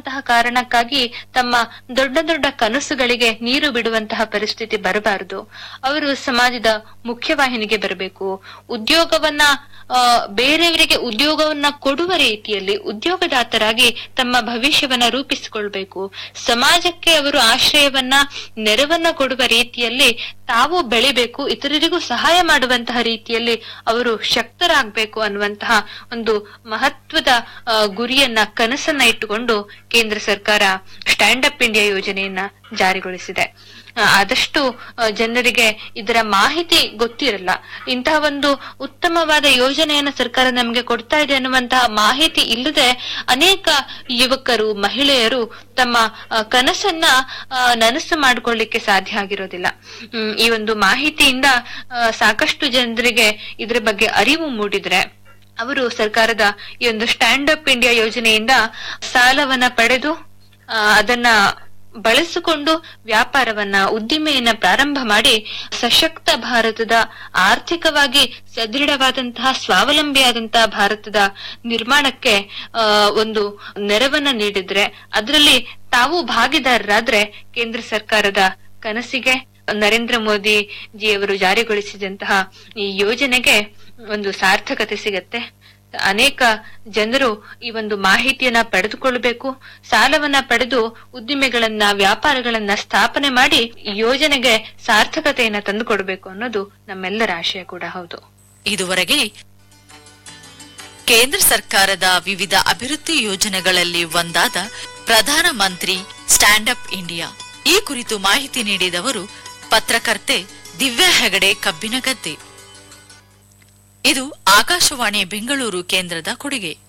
ಅನ್ನುವಂತಹ ಕಾರಣಕ್ಕಾಗಿ ತಮ್ಮ ದೊಡ್ಡ ದೊಡ್ಡ ಕನಸುಗಳಿಗೆ ನೀರು ಬಿಡುವಂತಹ ಪರಿಸ್ಥಿತಿ ಬರಬಾರದು ಅವರು ಸಮಾಜದ ಮುಖ್ಯವಾಹಿನಿಗೆ ಬರಬೇಕು ಉದ್ಯೋಗವನ್ನ ಆ, ಬೇರೆಯವರಿಗೆ ಉದ್ಯೋಗವನ್ನ ಕೊಡುವ ರೀತಿಯಲ್ಲಿ ಉದ್ಯೋಗದಾತರಾಗಿ ತಮ್ಮ ಭವಿಷ್ಯವನ್ನ ರೂಪಿಸಿಕೊಳ್ಬೇಕು ಸಮಾಜಕ್ಕೆ ಅವರು ಆಶ್ರಯವನ್ನ ನೆರವನ್ನ ಕೊಡುವ ರೀತಿಯಲ್ಲಿ ತಾವು ಬೆಳಿಬೇಕು ಇತರರಿಗೂ ಸಹಾಯ ಮಾಡುವಂತಹ ರೀತಿಯಲ್ಲಿ ಅವರು ಶಕ್ತರಾಗಬೇಕು ಅನ್ನುವಂತಹ ಒಂದು ಮಹತ್ವದ ಆ, ಗುರಿಯನ್ನ ಕನಸನ್ನ ಇಟ್ಟುಕೊಂಡು ಕೇಂದ್ರ ಸರ್ಕಾರ ಸ್ಟ್ಯಾಂಡ್ ಅಪ್ ಇಂಡಿಯಾ ಯೋಜನೆಯನ್ನ ಜಾರಿಗೊಳಿಸಿದೆ ಆ, ಆದಷ್ಟು ಆ, ಜನರಿಗೆ ಇದರ ಮಾಹಿತಿ ಗೊತ್ತಿರಲ್ಲ ಇಂತಹ ಒಂದು ಉತ್ತಮವಾದ ಯೋಜನೆಯನ್ನ ಸರ್ಕಾರ ನಮಗೆ ಕೊಡ್ತಾ ಇದೆ ಅನ್ನುವಂತಹ ಮಾಹಿತಿ ಇಲ್ಲದೆ ಅನೇಕ ಯುವಕರು ಮಹಿಳೆಯರು ತಮ್ಮ ಆ, ಕನಸನ್ನ ಆ, ನನಸು ಮಾಡಿಕೊಳ್ಳಿಕ್ಕೆ ಸಾಧ್ಯ ಆಗಿರೋದಿಲ್ಲ ಹ್ಮ್, ಈ ಒಂದು ಮಾಹಿತಿಯಿಂದ ಆ, ಸಾಕಷ್ಟು ಜನರಿಗೆ ಇದ್ರ ಬಗ್ಗೆ ಅರಿವು ಮೂಡಿದ್ರೆ ಅವರು ಸರ್ಕಾರದ ಈ ಒಂದು ಸ್ಟ್ಯಾಂಡ್ ಅಪ್ ಇಂಡಿಯಾ ಯೋಜನೆಯಿಂದ ಸಾಲವನ್ನ ಪಡೆದು ಆ, ಅದನ್ನ ಬಳಸಿಕೊಂಡು ವ್ಯಾಪಾರವನ್ನ ಉದ್ದಿಮೆಯನ್ನ ಪ್ರಾರಂಭ ಮಾಡಿ ಸಶಕ್ತ ಭಾರತದ ಆರ್ಥಿಕವಾಗಿ ಸದೃಢವಾದಂತಹ ಸ್ವಾವಲಂಬಿಯಾದಂತಹ ಭಾರತದ ನಿರ್ಮಾಣಕ್ಕೆ ಆ, ಒಂದು ನೆರವನ್ನ ನೀಡಿದ್ರೆ ಅದರಲ್ಲಿ ತಾವು ಭಾಗಿದಾರರಾದ್ರೆ ಕೇಂದ್ರ ಸರ್ಕಾರದ ಕನಸಿಗೆ ನರೇಂದ್ರ ಮೋದಿ ಜಿಯವರು ಜಾರಿಗೊಳಿಸಿದಂತಹ ಈ ಯೋಜನೆಗೆ ಒಂದು ಸಾರ್ಥಕತೆ ಸಿಗತ್ತೆ ಅನೇಕ ಜನರು ಈ ಒಂದು ಮಾಹಿತಿಯನ್ನ ಪಡೆದುಕೊಳ್ಳಬೇಕು ಸಾಲವನ್ನ ಪಡೆದು ಉದ್ದಿಮೆಗಳನ್ನ ವ್ಯಾಪಾರಗಳನ್ನ ಸ್ಥಾಪನೆ ಮಾಡಿ ಈ ಯೋಜನೆಗೆ ಸಾರ್ಥಕತೆಯನ್ನ ತಂದುಕೊಡ್ಬೇಕು ಅನ್ನೋದು ನಮ್ಮೆಲ್ಲರ ಆಶಯ ಕೂಡ ಹೌದು ಇದುವರೆಗೆ ಕೇಂದ್ರ ಸರ್ಕಾರದ ವಿವಿಧ ಅಭಿವೃದ್ಧಿ ಯೋಜನೆಗಳಲ್ಲಿ ಒಂದಾದ ಪ್ರಧಾನ ಮಂತ್ರಿ ಸ್ಟ್ಯಾಂಡ್ ಅಪ್ ಇಂಡಿಯಾ ಈ ಕುರಿತು ಮಾಹಿತಿ ನೀಡಿದವರು ಪತ್ರಕರ್ತೆ ದಿವ್ಯಾ ಹೆಗಡೆ ಕಬ್ಬಿನಗದ್ದೆ ಇದು ಆಕಾಶವಾಣಿ ಬೆಂಗಳೂರು ಕೇಂದ್ರದ ಕೊಡುಗೆ